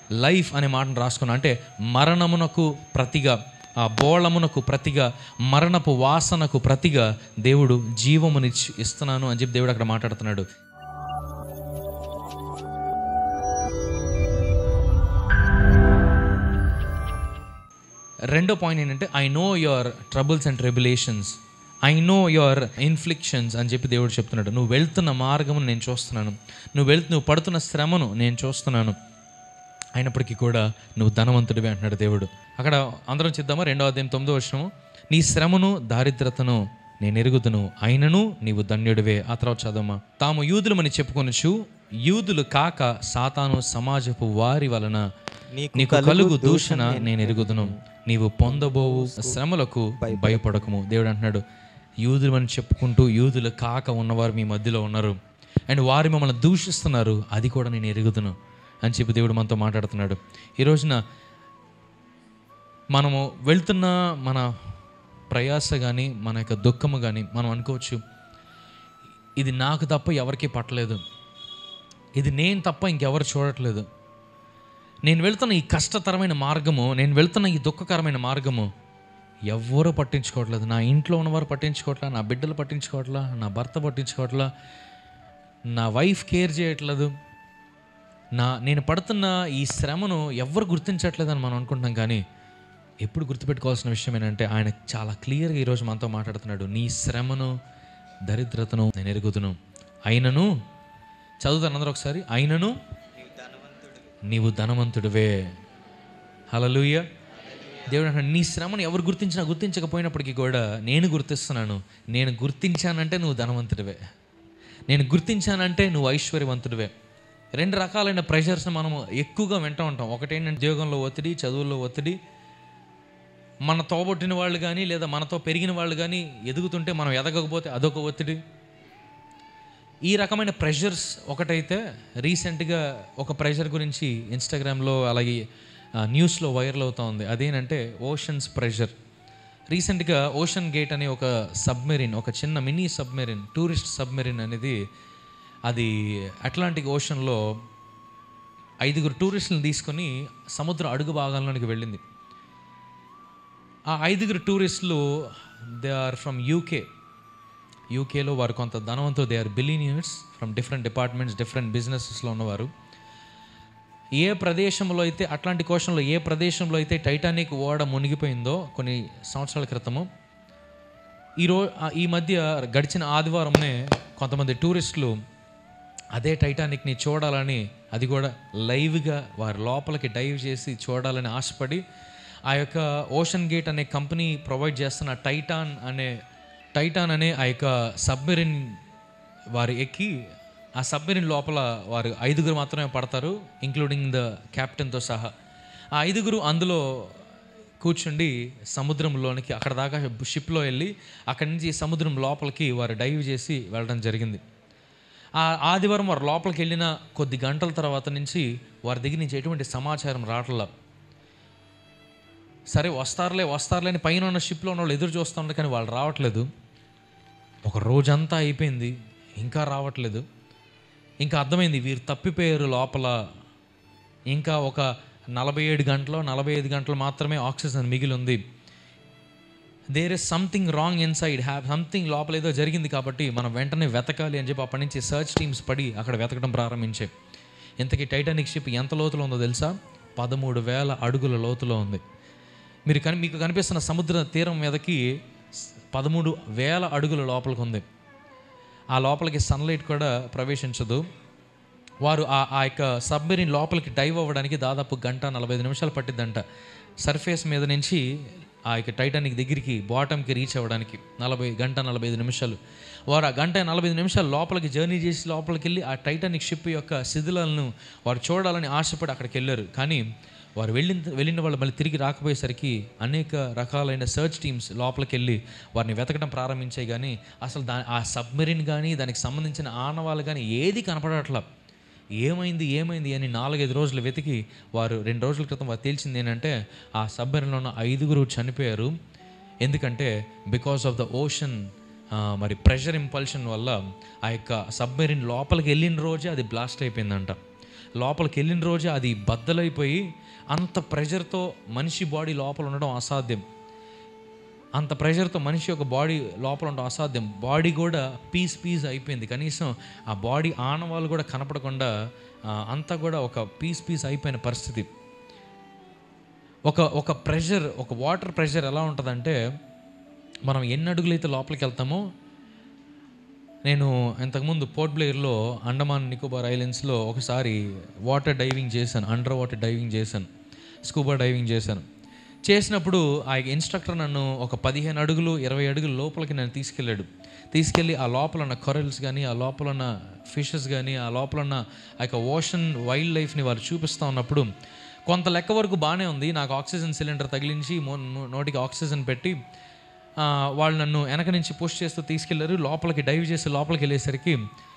Life అనే మాటను రాసుకున్నా అంటే మరణమునకు ప్రతిగా ఆ బోళమునకు ప్రతిగా మరణపు వాసనకు ప్రతిగా దేవుడు జీవమునిచ్చి ఇస్తున్నాను అని చెప్పి దేవుడు అక్కడ మాట్లాడుతున్నాడు రెండో పాయింట్ ఏంటంటే I know your troubles and tribulations I know your inflictions అని చెప్పి దేవుడు చెప్తున్నాడు నువ్వు వెళ్తున్న మార్గమును నేను చూస్తున్నాను నువ్వు వెళ్ నువ్వు పడుతున్న శ్రమను నేను చూస్తున్నాను అయినప్పటికీ కూడా నువ్వు ధనవంతుడివే అంటున్నాడు దేవుడు అక్కడ అందరం చిద్దామా రెండో అధ్యాయం తొమ్మిదో వర్షము నీ శ్రమను దారిద్రతను నేను ఎరుగుదును అయినను నీవు ధన్యుడివే ఆ తర్వాత చదవమా తాము యూదులమని చెప్పుకొనొచ్చు యూదులు కాక సాతాను సమాజపు వారి వలన నీకు నీకు కలుగు దూషణ నేను ఎరుగుదును నీవు పొందబోవు శ్రమలకు భయపడకము దేవుడు అంటున్నాడు యూదులు అని చెప్పుకుంటూ యూదులు కాక ఉన్నవారు మీ మధ్యలో ఉన్నారు అండ్ వారు మిమ్మల్ని దూషిస్తున్నారు అది కూడా నేను ఎరుగుదును అని చెప్పి దేవుడు మనతో మాట్లాడుతున్నాడు ఈ రోజున మనము వెళ్తున్న మన ప్రయాస కానీ మన యొక్క దుఃఖము కానీ మనం అనుకోవచ్చు ఇది నాకు తప్ప ఎవరికీ పట్టలేదు ఇది నేను తప్ప ఇంకెవరు చూడట్లేదు నేను వెళ్తున్న ఈ కష్టతరమైన మార్గము నేను వెళ్తున్న ఈ దుఃఖకరమైన మార్గము ఎవ్వరూ పట్టించుకోవట్లేదు నా ఇంట్లో ఉన్నవారు పట్టించుకోవట్లా నా బిడ్డలు పట్టించుకోవట్లా నా భర్త పట్టించుకోవట్లా నా వైఫ్ కేర్ చేయట్లేదు నా నేను పడుతున్న ఈ శ్రమను ఎవ్వరు గుర్తించట్లేదని మనం అనుకుంటున్నాం కానీ ఎప్పుడు గుర్తుపెట్టుకోవాల్సిన విషయం ఏంటంటే ఆయన చాలా క్లియర్గా ఈరోజు మనతో మాట్లాడుతున్నాడు నీ శ్రమను దరిద్రతను నేను ఎరుగుతును అయినను చదువుతాను అందరూ ఒకసారి అయినను నీవు ధనవంతుడివే హలలుయ దేవుడు అంటాడు నీ శ్రమను ఎవరు గుర్తించినా గుర్తించకపోయినప్పటికీ కూడా నేను గుర్తిస్తున్నాను నేను గుర్తించానంటే నువ్వు ధనవంతుడివే నేను గుర్తించానంటే నువ్వు ఐశ్వర్యవంతుడివే రెండు రకాలైన ప్రెషర్స్ మనం ఎక్కువగా వింటూ ఉంటాం ఒకటేంటంటే ఉద్యోగంలో ఒత్తిడి చదువుల్లో ఒత్తిడి మన తోబొట్టిన వాళ్ళు కానీ లేదా మనతో పెరిగిన వాళ్ళు కానీ ఎదుగుతుంటే మనం ఎదగకపోతే అదొక ఒత్తిడి ఈ రకమైన ప్రెషర్స్ ఒకటైతే రీసెంట్గా ఒక ప్రెషర్ గురించి ఇన్స్టాగ్రామ్లో అలాగే ఆ, న్యూస్లో వైరల్ అవుతా ఉంది అదేంటంటే ఓషన్స్ ప్రెషర్ రీసెంట్గా ఓషన్ గేట్ అనే ఒక సబ్మెరిన్ ఒక చిన్న మినీ సబ్మెరిన్ టూరిస్ట్ సబ్మెరిన్ అనేది అది అట్లాంటిక్ ఓషన్లో ఐదుగురు టూరిస్టులను తీసుకొని సముద్ర అడుగు భాగంలోనికి వెళ్ళింది ఆ ఐదుగురు టూరిస్టులు దే ఆర్ ఫ్రమ్ యూకే యూకేలో వారు కొంత ధనవంతులు they are billionaires from different departments different బిజినెసెస్లో ఉన్నవారు ఏ ప్రదేశంలో అయితే అట్లాంటి కోశంలో ఏ ప్రదేశంలో అయితే టైటానిక్ ఓడ మునిగిపోయిందో కొన్ని సంవత్సరాల క్రితము ఈ రో ఆ- ఈ మధ్య గడిచిన ఆదివారంనే కొంతమంది టూరిస్టులు అదే టైటానిక్ని చూడాలని అది కూడా లైవ్గా వారి లోపలికి డైవ్ చేసి చూడాలని ఆశపడి ఆ యొక్క ఓషన్ గేట్ అనే కంపెనీ ప్రొవైడ్ చేస్తున్న టైటాన్ అనే టైటాన్ అనే ఆ యొక్క సబ్మెరిన్ వారు ఎక్కి ఆ సబ్మెరిన్ లోపల వారు ఐదుగురు మాత్రమే పడతారు ఇంక్లూడింగ్ ద క్యాప్టెన్తో సహా ఆ ఐదుగురు అందులో కూర్చుండి సముద్రంలోనికి అక్కడ దాకా షిప్లో వెళ్ళి అక్కడి నుంచి సముద్రం లోపలికి వారు డైవ్ చేసి వెళ్ళడం జరిగింది ఆ ఆదివారం వారు లోపలికి వెళ్ళిన కొద్ది గంటల తర్వాత నుంచి వారి దగ్గర నుంచి ఎటువంటి సమాచారం రావట్లా సరే వస్తారులే వస్తారులే అని పైన ఉన్న షిప్లో ఉన్న వాళ్ళు ఎదురు చూస్తూ ఉన్నారు కానీ వాళ్ళు రావట్లేదు ఒక రోజంతా అయిపోయింది ఇంకా రావట్లేదు ఇంకా అర్థమైంది వీరు తప్పిపోయారు లోపల ఇంకా ఒక నలభై ఏడు గంటలు నలభై ఐదు గంటలు మాత్రమే ఆక్సిజన్ మిగిలి ఉంది there is something wrong inside have something లోపల ఏదో జరిగింది కాబట్టి మనం వెంటనే వెతకాలి అని చెప్పి అప్పటి నుంచి సర్చ్ టీమ్స్ పడి అక్కడ వెతకడం ప్రారంభించాయి ఇంతకీ టైటానిక్ షిప్ ఎంత లోతులో ఉందో తెలుసా పదమూడు వేల అడుగుల లోతులో ఉంది మీరు కని మీకు కనిపిస్తున్న సముద్ర తీరం మీదకి పదమూడు వేల అడుగుల లోపలికి ఉంది ఆ లోపలికి సన్లైట్ కూడా ప్రవేశించదు వారు ఆ ఆ యొక్క సబ్మెరీన్ లోపలికి డైవ్ అవ్వడానికి దాదాపు గంట నలభై ఐదు నిమిషాలు పట్టిద్దంట సర్ఫేస్ మీద నుంచి ఆ యొక్క టైటానిక్ దగ్గరికి బాటంకి రీచ్ అవ్వడానికి నలభై గంట నలభై ఐదు నిమిషాలు వారు ఆ గంట నలభై ఐదు నిమిషాలు లోపలికి జర్నీ చేసి లోపలికి వెళ్ళి ఆ టైటానిక్ షిప్ యొక్క శిథిలాలను వారు చూడాలని ఆశపడి అక్కడికి వెళ్ళారు కానీ వారు వెళ్ళిన వెళ్ళిన వాళ్ళు మళ్ళీ తిరిగి రాకపోయేసరికి అనేక రకాలైన సర్చ్ టీమ్స్ లోపలికి వెళ్ళి వారిని వెతకడం ప్రారంభించాయి కానీ అసలు దా ఆ సబ్మెరీన్ కానీ దానికి సంబంధించిన ఆనవాళ్ళు కానీ ఏది కనపడట్లా ఏమైంది ఏమైంది అని నాలుగైదు రోజులు వెతికి వారు రెండు రోజుల క్రితం వారు తేల్చింది ఏంటంటే ఆ సబ్మెరీన్లో ఉన్న ఐదుగురు చనిపోయారు ఎందుకంటే బికాస్ ఆఫ్ ద ఓషన్ మరి ప్రెషర్ ఇంపల్షన్ వల్ల ఆ యొక్క సబ్మెరీన్ లోపలికి వెళ్ళిన రోజే అది బ్లాస్ట్ అయిపోయిందంట లోపలికి వెళ్ళిన రోజే అది బద్దలైపోయి అంత ప్రెషర్తో మనిషి బాడీ లోపల ఉండడం అసాధ్యం అంత ప్రెషర్తో మనిషి యొక్క బాడీ లోపల ఉండడం అసాధ్యం బాడీ కూడా పీస్ పీస్ అయిపోయింది కనీసం ఆ బాడీ ఆనవాళ్ళు కూడా కనపడకుండా ఆ, అంతా కూడా ఒక పీస్ పీస్ అయిపోయిన పరిస్థితి ఒక ఒక ప్రెషర్ ఒక వాటర్ ప్రెషర్ ఎలా ఉంటుందంటే మనం ఎన్ని అడుగులైతే లోపలికి వెళ్తామో నేను ఇంతకుముందు పోర్ట్ బ్లేయర్లో అండమాన్ నికోబార్ ఐలాండ్స్లో ఒకసారి వాటర్ డైవింగ్ చేశాను అండర్ వాటర్ డైవింగ్ చేశాను స్కూబా డైవింగ్ చేశాను చేసినప్పుడు ఆ ఇన్స్ట్రక్టర్ నన్ను ఒక పదిహేను అడుగులు ఇరవై అడుగుల లోపలికి నన్ను తీసుకెళ్ళాడు తీసుకెళ్ళి ఆ లోపల ఉన్న కొరల్స్ కానీ ఆ లోపల ఉన్న ఫిషెస్ కానీ ఆ లోపల ఉన్న ఆ యొక్క ఓషన్ వైల్డ్ లైఫ్ని వారు చూపిస్తూ ఉన్నప్పుడు కొంత లెక్క వరకు బాగానే ఉంది నాకు ఆక్సిజన్ సిలిండర్ తగిలించి మో- మో- నోటికి ఆక్సిజన్ పెట్టి ఆ, వాళ్ళు నన్ను వెనక నుంచి పుష్ చేస్తూ తీసుకెళ్లారు లోపలికి డైవ్ చేసి లోపలికి వెళ్ళేసరికి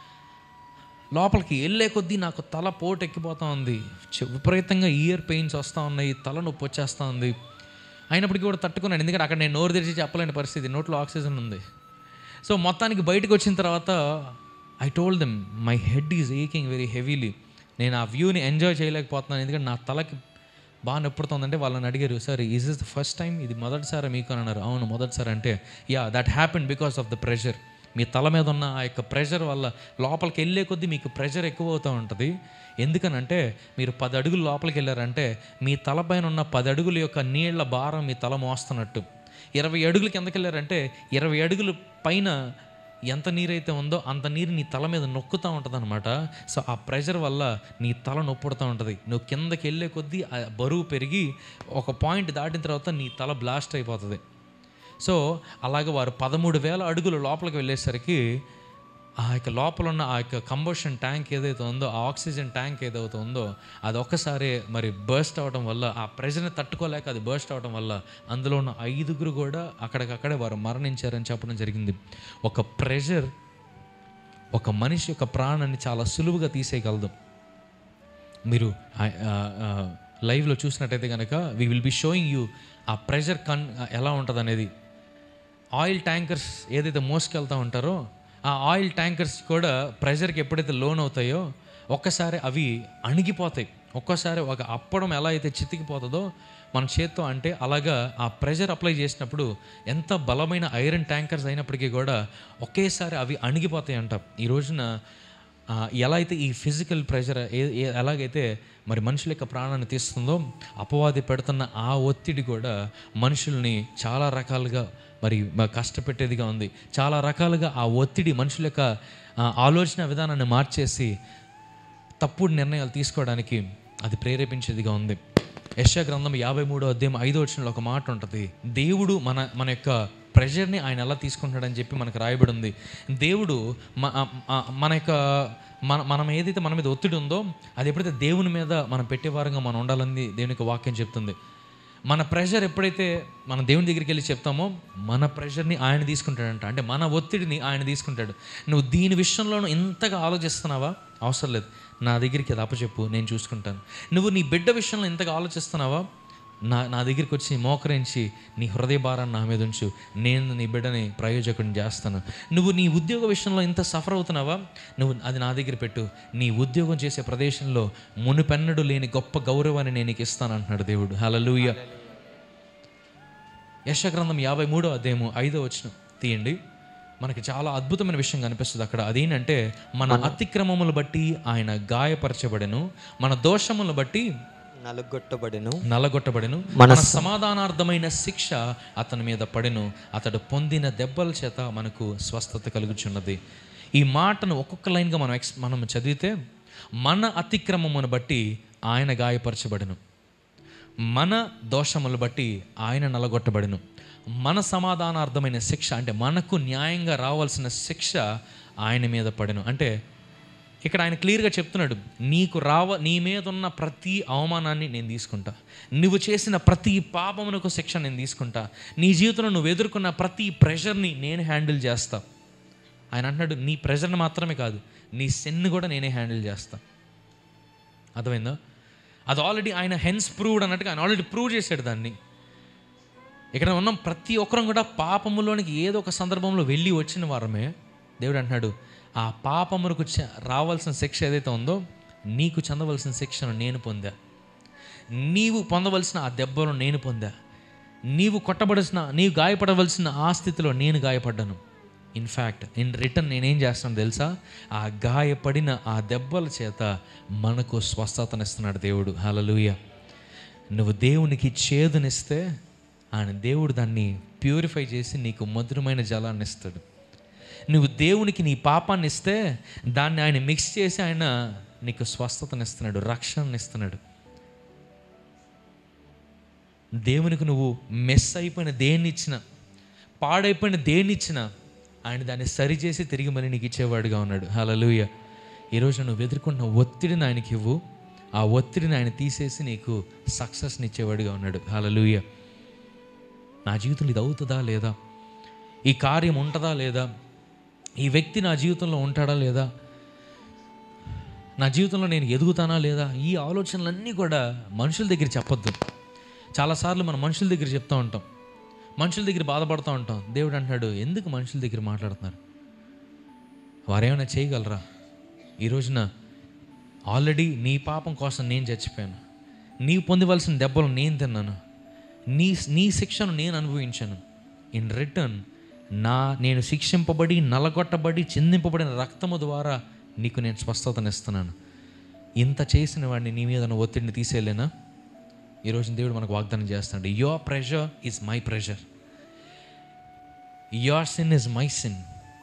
లోపలికి వెళ్ళే కొద్దీ నాకు తల పోటు ఎక్కిపోతా ఉంది చి- విపరీతంగా ఇయర్ పెయిన్స్ వస్తూ ఉన్నాయి తల నొప్పి వచ్చేస్తూ ఉంది అయినప్పటికీ కూడా తట్టుకున్నాను ఎందుకంటే అక్కడ నేను నోరు తెరిచి చెప్పలేని పరిస్థితి నోట్లో ఆక్సిజన్ ఉంది సో మొత్తానికి బయటకు వచ్చిన తర్వాత I told them my head is aching very heavily నేను ఆ వ్యూని ఎంజాయ్ చేయలేకపోతున్నాను ఎందుకంటే నా తలకి బాగా నొప్పుడుతుందంటే వాళ్ళని అడిగారు sir is is the first time ఇది మొదటిసారి మీకు అని అన్నారు అవును మొదటిసారి అంటే yeah that happen because of the pressure మీ తల మీద ఉన్న ఆ యొక్క ప్రెషర్ వల్ల లోపలికి వెళ్ళే కొద్దీ మీకు ప్రెషర్ ఎక్కువ అవుతూ ఉంటుంది ఎందుకనంటే మీరు పది అడుగులు లోపలికి వెళ్ళారంటే మీ తలపైన ఉన్న పది అడుగుల యొక్క నీళ్ల భారం మీ తల మోస్తున్నట్టు ఇరవై అడుగులు కిందకి వెళ్ళారంటే ఇరవై అడుగులు పైన ఎంత నీరైతే ఉందో అంత నీరు నీ తల మీద నొక్కుతూ ఉంటుంది అనమాట సో ఆ ప్రెషర్ వల్ల నీ తల నొప్పుడుతూ ఉంటుంది నువ్వు కిందకి వెళ్ళే కొద్దీ ఆ బరువు పెరిగి ఒక పాయింట్ దాటిన తర్వాత నీ తల బ్లాస్ట్ అయిపోతుంది సో అలాగే వారు పదమూడు వేల అడుగులు లోపలికి వెళ్ళేసరికి ఆ యొక్క లోపల ఉన్న ఆ యొక్క కంబషన్ ట్యాంక్ ఏదైతే ఉందో ఆ ఆక్సిజన్ ట్యాంక్ ఏదైతే ఉందో అది ఒక్కసారి మరి బర్స్ట్ అవడం వల్ల ఆ ప్రెషర్ని తట్టుకోలేక అది బర్స్ట్ అవడం వల్ల అందులో ఉన్న ఐదుగురు కూడా అక్కడికక్కడే వారు మరణించారని చెప్పడం జరిగింది ఒక ప్రెషర్ ఒక మనిషి యొక్క ప్రాణాన్ని చాలా సులువుగా తీసేయగలదు మీరు ఆ- ఆ- ఆ లైవ్లో చూసినట్టయితే కనుక we will be showing you ఆ ప్రెషర్ కన్ ఎలా ఉంటుంది అనేది ఆయిల్ ట్యాంకర్స్ ఏదైతే మోసుకెళ్తూ ఉంటారో ఆ ఆయిల్ ట్యాంకర్స్ కూడా ప్రెషర్కి ఎప్పుడైతే లోన్ అవుతాయో ఒక్కసారి అవి అణిగిపోతాయి ఒక్కసారి ఒక అప్పడం ఎలా అయితే చితికిపోతుందో మన చేత్తో అంటే అలాగా ఆ ప్రెషర్ అప్లై చేసినప్పుడు ఎంత బలమైన ఐరన్ ట్యాంకర్స్ అయినప్పటికీ కూడా ఒకేసారి అవి అణిగిపోతాయి అంట ఈ రోజున ఆ, ఎలా అయితే ఈ ఫిజికల్ ప్రెషర్ ఏ ఏ- ఎలాగైతే మరి మనుషుల యొక్క ప్రాణాన్ని తీస్తుందో అపవాది పెడుతున్న ఆ ఒత్తిడి కూడా మనుషుల్ని చాలా రకాలుగా మరి మ- కష్టపెట్టేదిగా ఉంది చాలా రకాలుగా ఆ ఒత్తిడి మనుషుల యొక్క ఆ, ఆలోచన విధానాన్ని మార్చేసి తప్పుడు నిర్ణయాలు తీసుకోవడానికి అది ప్రేరేపించేదిగా ఉంది యశా గ్రంథం యాభై మూడో అధ్యాయం ఐదో వచ్చిన ఒక మాట ఉంటుంది దేవుడు మన మన యొక్క ప్రెషర్ని ఆయన ఎలా తీసుకుంటాడని చెప్పి మనకు రాయబడి ఉంది దేవుడు మ- ఆ- ఆ- మన యొక్క మన మనం ఏదైతే మన మీద ఒత్తిడి ఉందో అది ఎప్పుడైతే దేవుని మీద మనం పెట్టేవారంగా మనం ఉండాలని దేవుని యొక్క వాక్యం చెప్తుంది మన ప్రెషర్ ఎప్పుడైతే మన దేవుని దగ్గరికి వెళ్ళి చెప్తామో మన ప్రెషర్ని ఆయన తీసుకుంటాడంట అంటే మన ఒత్తిడిని ఆయన తీసుకుంటాడు నువ్వు దీని విషయంలోనూ ఇంతగా ఆలోచిస్తున్నావా అవసరం లేదు నా దగ్గరికి అది అప్పచెప్పు నేను చూసుకుంటాను నువ్వు నీ బిడ్డ విషయంలో ఇంతగా ఆలోచిస్తున్నావా నా నా దగ్గరికి వచ్చి మోకరించి నీ హృదయ భారాన్ని నా మీద ఉంచు నేను నీ బిడ్డని ప్రయోజకుడిని చేస్తాను నువ్వు నీ ఉద్యోగ విషయంలో ఇంత సఫర్ అవుతున్నావా నువ్వు అది నా దగ్గర పెట్టు నీ ఉద్యోగం చేసే ప్రదేశంలో మునుపెన్నడు లేని గొప్ప గౌరవాన్ని నేను నీకు ఇస్తాను అంటున్నాడు దేవుడు హలలుయ యశగ్రంథం యాభై మూడో అధ్యాయము ఐదో వచ్చిన తీయండి మనకి చాలా అద్భుతమైన విషయం కనిపిస్తుంది అక్కడ అదేంటంటే మన అతిక్రమములు బట్టి ఆయన గాయపరచబడెను మన దోషములను బట్టి నలుగొట్టబడెను నల్లగొట్టబడెను మన మన సమాధానార్థమైన శిక్ష అతని మీద పడెను అతడు పొందిన దెబ్బల చేత మనకు స్వస్థత కలుగుచున్నది ఈ మాటను ఒక్కొక్క లైన్గా మనం ఎక్స్ మనం చదివితే మన అతిక్రమమును బట్టి ఆయన గాయపరచబడెను మన దోషములు బట్టి ఆయన నలగొట్టబడెను మన సమాధానార్థమైన శిక్ష అంటే మనకు న్యాయంగా రావాల్సిన శిక్ష ఆయన మీద పడెను అంటే ఇక్కడ ఆయన క్లియర్గా చెప్తున్నాడు నీకు రావ నీ మీద ఉన్న ప్రతి అవమానాన్ని నేను తీసుకుంటా నువ్వు చేసిన ప్రతి పాపమునకు శిక్ష నేను తీసుకుంటా నీ జీవితంలో నువ్వు ఎదుర్కొన్న ప్రతి ప్రెషర్ని నేను హ్యాండిల్ చేస్తా ఆయన అంటున్నాడు నీ ప్రెషర్ని మాత్రమే కాదు నీ సెన్ను కూడా నేనే హ్యాండిల్ చేస్తా అర్థమైందా అది ఆల్రెడీ ఆయన హెన్స్ ప్రూవ్డ్ అన్నట్టుగా ఆయన ఆల్రెడీ ప్రూవ్ చేశాడు దాన్ని ఇక్కడ ఉన్న ప్రతి ఒక్కరం కూడా పాపములోనికి ఏదో ఒక సందర్భంలో వెళ్ళి వచ్చిన వారమే దేవుడు అంటున్నాడు ఆ పాపములకు చ- రావాల్సిన శిక్ష ఏదైతే ఉందో నీకు చెందవలసిన శిక్షను నేను పొందా నీవు పొందవలసిన ఆ దెబ్బను నేను పొందా నీవు కొట్టబడాల్సిన నీవు గాయపడవలసిన ఆ స్థితిలో నేను గాయపడ్డాను ఇన్ఫ్యాక్ట్ ఇన్ రిటర్న్ నేనేం చేస్తాను తెలుసా ఆ గాయపడిన ఆ దెబ్బల చేత మనకు స్వస్థతనిస్తున్నాడు దేవుడు హలలుయ నువ్వు దేవునికి చేదునిస్తే ఆయన దేవుడు దాన్ని ప్యూరిఫై చేసి నీకు మధురమైన జలాన్ని ఇస్తాడు నువ్వు దేవునికి నీ పాపాన్ని ఇస్తే దాన్ని ఆయన మిక్స్ చేసి ఆయన నీకు స్వస్థతనిస్తున్నాడు రక్షణని ఇస్తున్నాడు దేవునికి నువ్వు మెస్ అయిపోయిన దేన్ని ఇచ్చినా పాడైపోయిన దేన్ని ఇచ్చినా ఆయన దాన్ని సరిచేసి తిరిగి మళ్ళీ నీకు ఇచ్చేవాడుగా ఉన్నాడు హలలుయ ఈరోజు నువ్వు ఎదుర్కొన్న ఒత్తిడిని ఆయనకి ఇవ్వు ఆ ఒత్తిడిని ఆయన తీసేసి నీకు సక్సెస్ని ఇచ్చేవాడుగా ఉన్నాడు హలలుయ నా జీవితంలో ఇది అవుతుందా లేదా ఈ కార్యం ఉంటుందా లేదా ఈ వ్యక్తి నా జీవితంలో ఉంటాడా లేదా నా జీవితంలో నేను ఎదుగుతానా లేదా ఈ ఆలోచనలన్నీ కూడా మనుషుల దగ్గర చెప్పొద్దు చాలాసార్లు మనం మనుషుల దగ్గర చెప్తూ ఉంటాం మనుషుల దగ్గర బాధపడుతూ ఉంటాం దేవుడు అంటున్నాడు ఎందుకు మనుషుల దగ్గర మాట్లాడుతున్నారు వారేమైనా చేయగలరా ఈ రోజున ఆల్రెడీ నీ పాపం కోసం నేను చచ్చిపోయాను నీవు పొందవలసిన దెబ్బలు నేను తిన్నాను నీ నీ శిక్షను నేను అనుభవించాను ఇన్ రిటర్న్ నా నేను శిక్షింపబడి నలగొట్టబడి చిందింపబడిన రక్తము ద్వారా నీకు నేను స్వస్థతనిస్తున్నాను ఇంత చేసిన వాడిని నీ మీద ఉన్న ఒత్తిడిని తీసేయలేనా ఈరోజు దేవుడు మనకు వాగ్దానం చేస్తాడు your pressure is my pressure your sin is my sin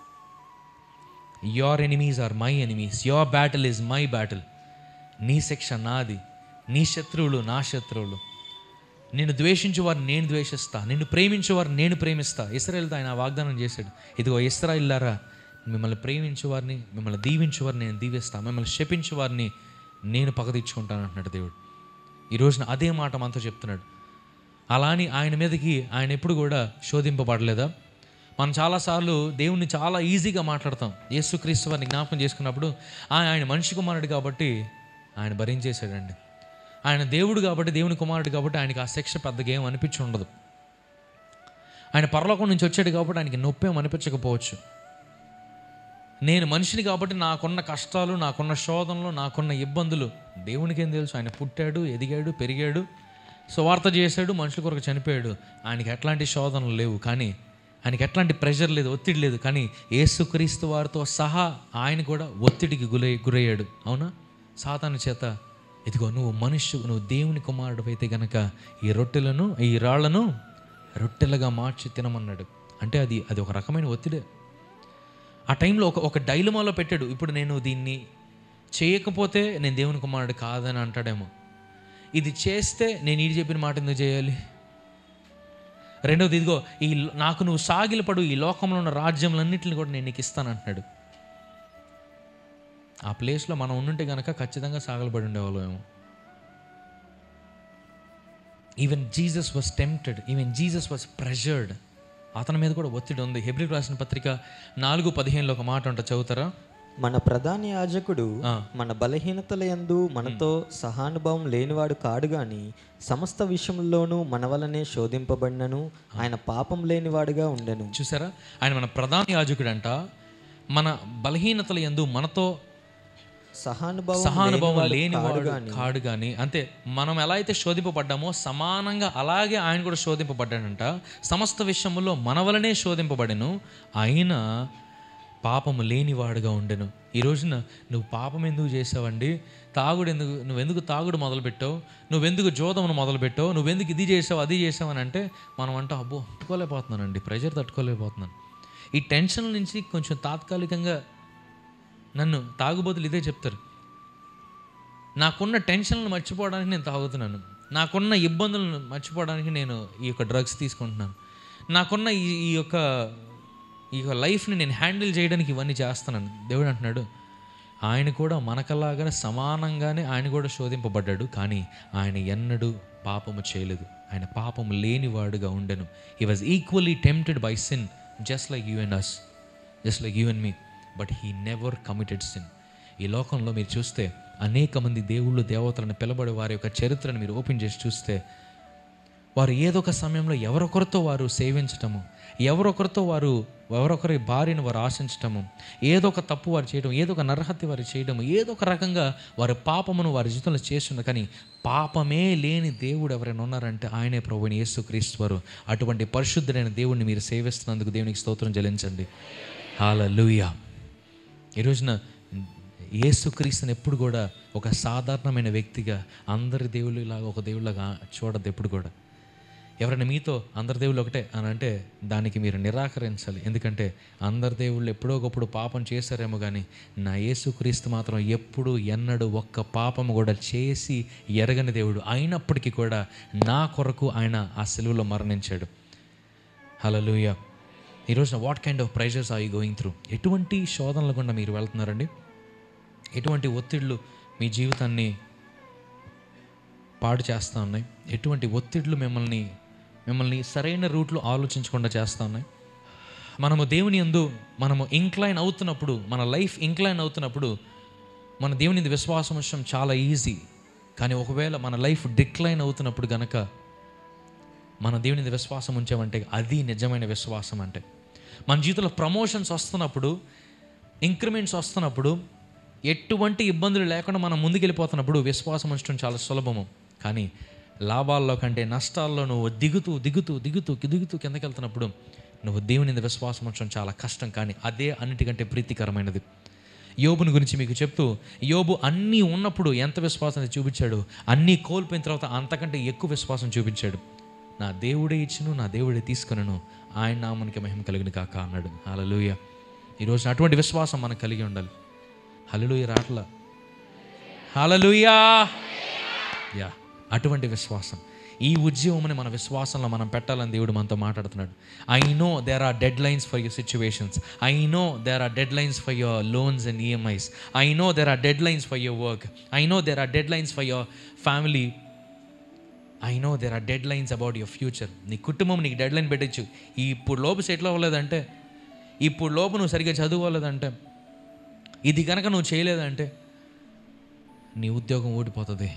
your enemies are my enemies your battle is my battle నీ శిక్ష నాది నీ శత్రువులు నా శత్రువులు నిన్ను ద్వేషించే వారిని నేను ద్వేషిస్తా నిన్ను ప్రేమించే వారిని నేను ప్రేమిస్తా ఇస్రాయల్తో ఆయన వాగ్దానం చేశాడు ఇదిగో ఇస్రాయిల్లారా మిమ్మల్ని ప్రేమించే వారిని మిమ్మల్ని దీవించే వారిని నేను దీవిస్తా మిమ్మల్ని శపించే వారిని నేను పగదీర్చుకుంటాను అంటున్నాడు దేవుడు ఈ రోజున అదే మాట మనతో చెప్తున్నాడు అలా అని ఆయన మీదకి ఆయన ఎప్పుడు కూడా శోధింపబడలేదా మనం చాలాసార్లు దేవుణ్ణి చాలా ఈజీగా మాట్లాడతాం యేసుక్రీస్తు వారిని జ్ఞాపకం చేసుకున్నప్పుడు ఆయన ఆయన మనిషి కుమారుడు కాబట్టి ఆయన భరించేశాడండి ఆయన దేవుడు కాబట్టి దేవుని కుమారుడు కాబట్టి ఆయనకి ఆ శిక్ష పెద్దగా ఏం అనిపించి ఉండదు ఆయన పరలోకం నుంచి వచ్చాడు కాబట్టి ఆయనకి నొప్పి ఏం అనిపించకపోవచ్చు నేను మనిషిని కాబట్టి నాకున్న కష్టాలు నాకున్న శోధనలు నాకున్న ఇబ్బందులు దేవునికి ఏం తెలుసు ఆయన పుట్టాడు ఎదిగాడు పెరిగాడు సువార్త చేశాడు మనుషుల కొరకు చనిపోయాడు ఆయనకి ఎట్లాంటి శోధనలు లేవు కానీ ఆయనకి ఎట్లాంటి ప్రెషర్ లేదు ఒత్తిడి లేదు కానీ యేసుక్రీస్తు వారితో సహా ఆయన కూడా ఒత్తిడికి గురై గురయ్యాడు అవునా సాతాను చేత ఇదిగో నువ్వు మనుష్యు నువ్వు దేవుని కుమారుడు అయితే గనక ఈ రొట్టెలను ఈ రాళ్లను రొట్టెలుగా మార్చి తినమన్నాడు అంటే అది అది ఒక రకమైన ఒత్తిడే ఆ టైంలో ఒక ఒక డైలమాలో పెట్టాడు ఇప్పుడు నేను దీన్ని చేయకపోతే నేను దేవుని కుమారుడు కాదని అంటాడేమో ఇది చేస్తే నేను ఇది చెప్పిన మాట ఎందుకు చేయాలి రెండవది ఇదిగో ఈ లో- నాకు నువ్వు సాగిలపడు ఈ లోకంలో ఉన్న రాజ్యములన్నింటిని కూడా నేను నీకు ఇస్తాను అంటున్నాడు ఆ ప్లేస్లో మనం ఉండుంటే కనుక ఖచ్చితంగా సాగలపడి ఉండేవాళ్ళమేమో even Jesus was tempted even Jesus was pressured అతని మీద కూడా ఒత్తిడి ఉంది హెబ్రి రాసిన పత్రిక నాలుగు పదిహేనులో ఒక మాట ఉంటుంది చదువుతారా మన ప్రధాన యాజకుడు ఆ. మన బలహీనతల యందు మనతో సహానుభావం లేనివాడు కాడు గాని సమస్త విషయంలోనూ మన వలనే శోధింపబడినను ఆయన పాపం లేనివాడుగా ఉండెను చూసారా ఆయన మన ప్రధాన యాజకుడంట మన బలహీనతల యందు మనతో సహానుభావం సహానుభావం లేనివాడు లేనివాడు కాడు గాని కాడు కానీ అంతే మనం ఎలా అయితే శోధింపబడ్డామో సమానంగా అలాగే ఆయన కూడా శోధింపబడ్డాడంట సమస్త విషయంలో మన వలనే శోధింపబడెను అయినా పాపము లేనివాడుగా ఉండెను ఈ రోజున నువ్వు పాపం ఎందుకు చేసావండి తాగుడు ఎందుకు నువ్వెందుకు తాగుడు మొదలుపెట్టావు నువ్వెందుకు జోదమును మొదలుపెట్టావు నువ్వెందుకు ఇది చేసావు అది చేసావు అని అంటే మనం అంట అబ్బో తట్టుకోలేకపోతున్నానండి ప్రెషర్ తట్టుకోలేకపోతున్నాను ఈ టెన్షన్ నుంచి కొంచెం తాత్కాలికంగా నన్ను తాగుబోతులు ఇదే చెప్తారు నాకున్న టెన్షన్లను మర్చిపోవడానికి నేను తాగుతున్నాను నాకున్న ఇబ్బందులను మర్చిపోవడానికి నేను ఈ యొక్క డ్రగ్స్ తీసుకుంటున్నాను నాకున్న ఈ ఈ యొక్క ఈ యొక్క లైఫ్ని నేను హ్యాండిల్ చేయడానికి ఇవన్నీ చేస్తున్నాను దేవుడు అంటున్నాడు ఆయన కూడా మనకలాగానే సమానంగానే ఆయన కూడా శోధింపబడ్డాడు కానీ ఆయన ఎన్నడూ పాపము చేయలేదు ఆయన పాపము లేనివాడుగా ఉండెను he was equally tempted by sin just like you and us just like you and me but he never committed sin ఈ లోకంలో మీరు చూస్తే అనేక మంది దేవుళ్ళు దేవతలను పిలబడే వారి యొక్క చరిత్రను మీరు ఓపెన్ చేసి చూస్తే వారు ఏదో ఒక సమయంలో ఎవరొకరితో వారు సేవించటము ఎవరొకరితో వారు ఎవరొకరి భార్యను వారు ఆశించటము ఏదో ఒక తప్పు వారు చేయడం ఏదో ఒక నరహత్య వారు చేయడము ఏదో ఒక రకంగా వారి పాపమును వారి జీవితంలో చేస్తున్నారు కానీ పాపమే లేని దేవుడు ఎవరైనా ఉన్నారంటే ఆయనే ప్రభుని యేసుక్రీస్తు వారు అటువంటి పరిశుద్ధుడైన దేవుడిని మీరు సేవిస్తున్నందుకు దేవునికి స్తోత్రం చెల్లించండి హాలూయా ఈ రోజున యేసుక్రీస్తుని ఎప్పుడు కూడా ఒక సాధారణమైన వ్యక్తిగా అందరి దేవుళ్ళలాగా ఒక దేవుళ్ళగా చూడద్దు ఎప్పుడు కూడా ఎవరైనా మీతో అందరి దేవుళ్ళు ఒకటే అని అంటే దానికి మీరు నిరాకరించాలి ఎందుకంటే అందరి దేవుళ్ళు ఎప్పుడో ఒకప్పుడు పాపం చేశారేమో కానీ నా యేసుక్రీస్తు మాత్రం ఎప్పుడు ఎన్నడూ ఒక్క పాపము కూడా చేసి ఎరగని దేవుడు అయినప్పటికీ కూడా నా కొరకు ఆయన ఆ సెలువులో మరణించాడు హలలుయ ఈరోజున what kind of pressures are you going through ఎటువంటి శోధనల గుండా మీరు వెళ్తున్నారండి ఎటువంటి ఒత్తిళ్ళు మీ జీవితాన్ని పాడు చేస్తూ ఉన్నాయి ఎటువంటి ఒత్తిళ్ళు మిమ్మల్ని మిమ్మల్ని సరైన రూట్లో ఆలోచించకుండా చేస్తూ ఉన్నాయి మనము దేవుని యందు మనము ఇంక్లైన్ అవుతున్నప్పుడు మన లైఫ్ ఇంక్లైన్ అవుతున్నప్పుడు మన దేవుని యందు విశ్వాసం ఉంచడం చాలా ఈజీ కానీ ఒకవేళ మన లైఫ్ డిక్లైన్ అవుతున్నప్పుడు గనక మన దేవుని మీద విశ్వాసం ఉంచామంటే అది నిజమైన విశ్వాసం అంటే మన జీవితంలో ప్రమోషన్స్ వస్తున్నప్పుడు ఇంక్రిమెంట్స్ వస్తున్నప్పుడు ఎటువంటి ఇబ్బందులు లేకుండా మనం ముందుకెళ్ళిపోతున్నప్పుడు విశ్వాసం ఉంచడం చాలా సులభము కానీ లాభాల్లో కంటే నష్టాల్లో నువ్వు దిగుతూ దిగుతూ దిగుతూ దిగుతూ కిందకి వెళ్తున్నప్పుడు నువ్వు దేవుని మీద విశ్వాసం ఉంచడం చాలా కష్టం కానీ అదే అన్నిటికంటే ప్రీతికరమైనది యోబుని గురించి మీకు చెప్తూ యోబు అన్నీ ఉన్నప్పుడు ఎంత విశ్వాసాన్ని చూపించాడు అన్నీ కోల్పోయిన తర్వాత అంతకంటే ఎక్కువ విశ్వాసం చూపించాడు నా దేవుడే ఇచ్చును నా దేవుడే తీసుకునను ఆయన నామనికి మహిమ కలిగిన కాక అన్నాడు హలలుయ ఈరోజు అటువంటి విశ్వాసం మనం కలిగి ఉండాలి హలలుయ రాట్ల హలలుయా యా అటువంటి విశ్వాసం ఈ ఉద్యమని మన విశ్వాసంలో మనం పెట్టాలని దేవుడు మనతో మాట్లాడుతున్నాడు I know there are deadlines for your situations I know there are deadlines for your loans and EMIs I know there are deadlines for your work I know there are deadlines for your family I know there are deadlines about your future నీ కుటుంబం నీకు dead line పెట్టచ్చు ఇప్పుడు లోపు settle అవ్వలేదంటే ఇప్పుడు లోపు నువ్వు సరిగ్గా చదువుకోలేదంటే ఇది కనుక నువ్వు చేయలేదంటే నీ ఉద్యోగం ఊడిపోతుంది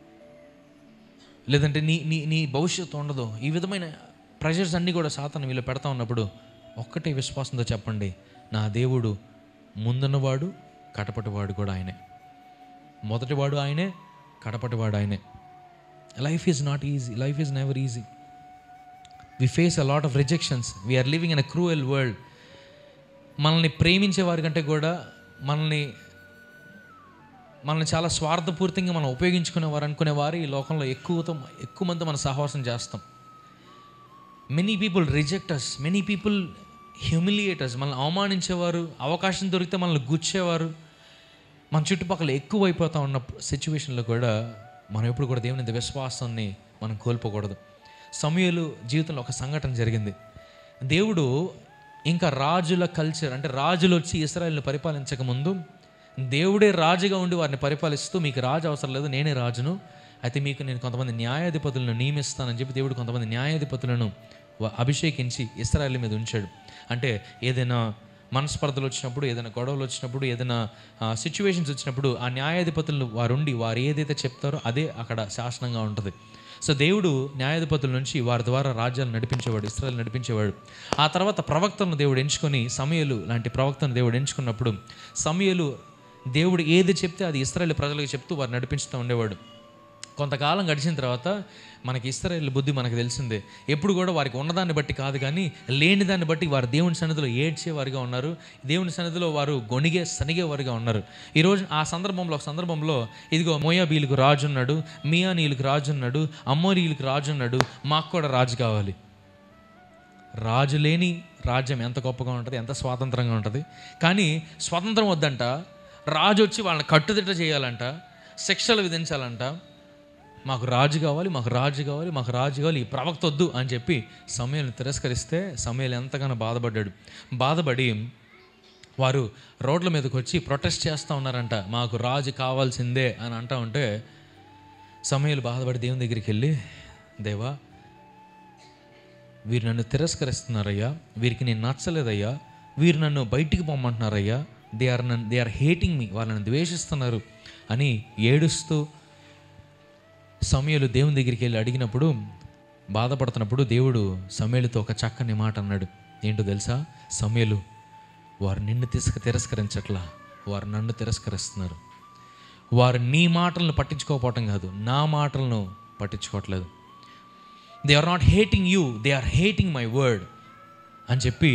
లేదంటే నీ నీ నీ భవిష్యత్తు ఉండదు ఈ విధమైన ప్రెషర్స్ అన్నీ కూడా సాతాను వీళ్ళు పెడతా ఉన్నప్పుడు ఒక్కటే విశ్వాసంతో చెప్పండి నా దేవుడు ముందున్నవాడు కటపటివాడు కూడా ఆయనే మొదటివాడు ఆయనే కడపటివాడు ఆయనే life is not easy life is never easy we face a lot of rejections we are living in a cruel world మనల్ని ప్రేమించే వారి కంటే కూడా మనల్ని మనల్ని చాలా స్వార్థపూరితంగా మనం ఉపయోగించుకునేవారు అనుకునేవారు ఈ లోకంలో ఎక్కువతో ఎక్కువ మంది మన సహవాసం చేస్తాం many people reject us many people humiliators మనల్ని అవమానించేవారు అవకాశం దొరికితే మనల్ని గుచ్చేవారు మన చుట్టుపక్కల ఎక్కువ అయిపోతా ఉన్న సిచ్యువేషన్లో కూడా మనం ఎప్పుడు కూడా దేవుని మీద విశ్వాసాన్ని మనం కోల్పోకూడదు సమయలు జీవితంలో ఒక సంఘటన జరిగింది దేవుడు ఇంకా రాజుల కల్చర్ అంటే రాజులు వచ్చి ఇస్రాయల్ని పరిపాలించక ముందు దేవుడే రాజుగా ఉండి వారిని పరిపాలిస్తూ మీకు రాజు అవసరం లేదు నేనే రాజును అయితే మీకు నేను కొంతమంది న్యాయాధిపతులను నియమిస్తానని చెప్పి దేవుడు కొంతమంది న్యాయాధిపతులను వ- అభిషేకించి ఇస్రాయల్ మీద ఉంచాడు అంటే ఏదైనా మనస్పర్ధలు వచ్చినప్పుడు ఏదైనా గొడవలు వచ్చినప్పుడు ఏదైనా సిచ్యువేషన్స్ వచ్చినప్పుడు ఆ న్యాయాధిపతులు వారుండి వారు ఏదైతే చెప్తారో అదే అక్కడ శాసనంగా ఉంటుంది సో దేవుడు న్యాయాధిపతుల నుంచి వారి ద్వారా రాజ్యాలు నడిపించేవాడు ఇస్రాయల్ నడిపించేవాడు ఆ తర్వాత ప్రవక్తలను దేవుడు ఎంచుకొని సమయలు లాంటి ప్రవక్తను దేవుడు ఎంచుకున్నప్పుడు సమయలు దేవుడు ఏది చెప్తే అది ఇస్రాయల్ ప్రజలకు చెప్తూ వారు నడిపించుతూ ఉండేవాడు కొంతకాలం గడిచిన తర్వాత మనకి ఇస్రాయేల్ బుద్ధి మనకు తెలిసిందే ఎప్పుడు కూడా వారికి ఉన్నదాన్ని బట్టి కాదు కానీ లేని దాన్ని బట్టి వారు దేవుని సన్నిధిలో ఏడ్చేవారుగా ఉన్నారు దేవుని సన్నిధిలో వారు గొణిగే సనిగేవారుగా ఉన్నారు ఈరోజు ఆ సందర్భంలో ఒక సందర్భంలో ఇదిగో మోయాబీలకు రాజు ఉన్నాడు మియానీలకు రాజు ఉన్నాడు అమ్మోరీలకు రాజు ఉన్నాడు మాకు కూడా రాజు కావాలి రాజు లేని రాజ్యం ఎంత గొప్పగా ఉంటుంది ఎంత స్వాతంత్రంగా ఉంటుంది కానీ స్వాతంత్రం వద్దంట రాజు వచ్చి వాళ్ళని కట్టుదిట్ట చేయాలంట శిక్షలు విధించాలంట మాకు రాజు కావాలి మాకు రాజు కావాలి మాకు రాజు కావాలి ఈ ప్రవక్త వద్దు అని చెప్పి సమయాన్ని తిరస్కరిస్తే సమయాలు ఎంతగానో బాధపడ్డాడు బాధపడి వారు రోడ్ల మీదకి వచ్చి ప్రొటెస్ట్ చేస్తూ ఉన్నారంట మాకు రాజు కావాల్సిందే అని అంటా ఉంటే సమయాలు బాధపడి దేవుని దగ్గరికి వెళ్ళి దేవా వీరు నన్ను తిరస్కరిస్తున్నారయ్యా వీరికి నేను నచ్చలేదయ్యా వీరు నన్ను బయటికి పొమ్మంటున్నారయ్యా దే ఆర్ నన్ను దే ఆర్ హేటింగ్ మీ వాళ్ళు నన్ను ద్వేషిస్తున్నారు అని ఏడుస్తూ సమయాలు దేవుని దగ్గరికి వెళ్ళి అడిగినప్పుడు బాధపడుతున్నప్పుడు దేవుడు సమేలుతో ఒక చక్కని మాట అన్నాడు ఏంటో తెలుసా సమేలు వారు నిన్ను తిరస్క తిరస్కరించట్లా వారు నన్ను తిరస్కరిస్తున్నారు వారు నీ మాటలను పట్టించుకోకపోవటం కాదు నా మాటలను పట్టించుకోవట్లేదు they are not hating you they are hating my word అని చెప్పి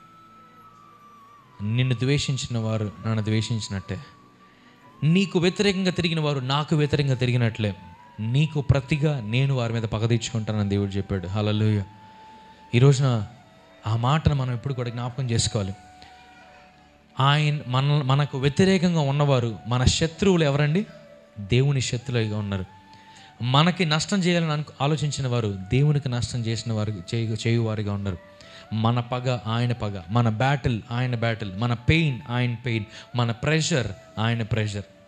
నిన్ను ద్వేషించిన వారు నన్ను ద్వేషించినట్టే నీకు వ్యతిరేకంగా తిరిగిన వారు నాకు వ్యతిరేకంగా తిరిగినట్లే నీకు ప్రతిగా నేను వారి మీద పగ తీర్చుకుంటానని దేవుడు చెప్పాడు హలలుయ ఈ రోజున ఆ మాటను మనం ఎప్పుడు కూడా జ్ఞాపకం చేసుకోవాలి ఆయన మన మనకు వ్యతిరేకంగా ఉన్నవారు మన శత్రువులు ఎవరండి దేవుని శత్రువులుగా ఉన్నారు మనకి నష్టం చేయాలని అనుకు ఆలోచించిన వారు దేవునికి నష్టం చేసిన వారు చేయు చేయువారిగా ఉన్నారు మన పగ ఆయన పగ మన బ్యాటిల్ ఆయన బ్యాటిల్ మన పెయిన్ ఆయన పెయిన్ మన ప్రెషర్ ఆయన ప్రెషర్